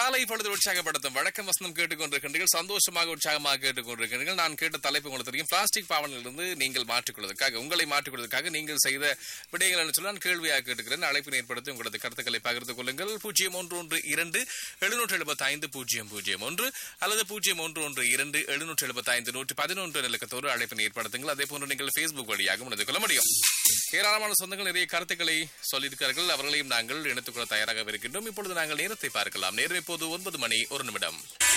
காலை பொழுது உற்சாகப்படுத்தும் வழக்கம் வசனம் கேட்டுக்கொண்டிருக்கின்றீர்கள் சந்தோஷமாக உற்சாகமாக கேட்டுக்கொண்டிருக்கின்றீர்கள் நான் கேட்ட தலைப்பு உங்களுக்கு தெரியும் பிளாஸ்டிக் பாவனையிலிருந்து நீங்கள் மாற்றிக்கொள்வதற்காக உங்களை மாற்றிக்கொள்வதற்காக நீங்கள் செய்த விடயங்கள் என்று சொல்லி நான் கேள்வியாக கேட்டுக்கிறேன் அழைப்பினை ஏற்படுத்தி உங்களது கருத்துக்களை பகிர்ந்து கொள்ளுங்கள் பூஜ்ஜியம் ஒன்று ஒன்று இரண்டு எழுநூற்று எழுபத்தி ஐந்து பூஜ்ஜியம் பூஜ்ஜியம் ஒன்று அல்லது பூஜ்ஜியம் ஒன்று ஒன்று இரண்டு எழுநூற்று எழுபத்தி ஐந்து நூற்றி பதினொன்று நிலக்கத்தோடு அழைப்பினை ஏற்படுத்துங்கள் அதே போன்று நீங்கள் ஃபேஸ்புக் வழியாக உணர்ந்து கொள்ள முடியும் ஏராளமான சொந்தங்கள் நிறைய கருத்துக்களை சொல்லியிருக்கிறார்கள் அவர்களையும் நாங்கள் இணைத்துக் கொள்ள தயாராக இருக்கின்றோம் இப்பொழுது நாங்கள் நேரத்தை பார்க்கலாம் நேரம் இப்போது ஒன்பது மணி ஒரு நிமிடம்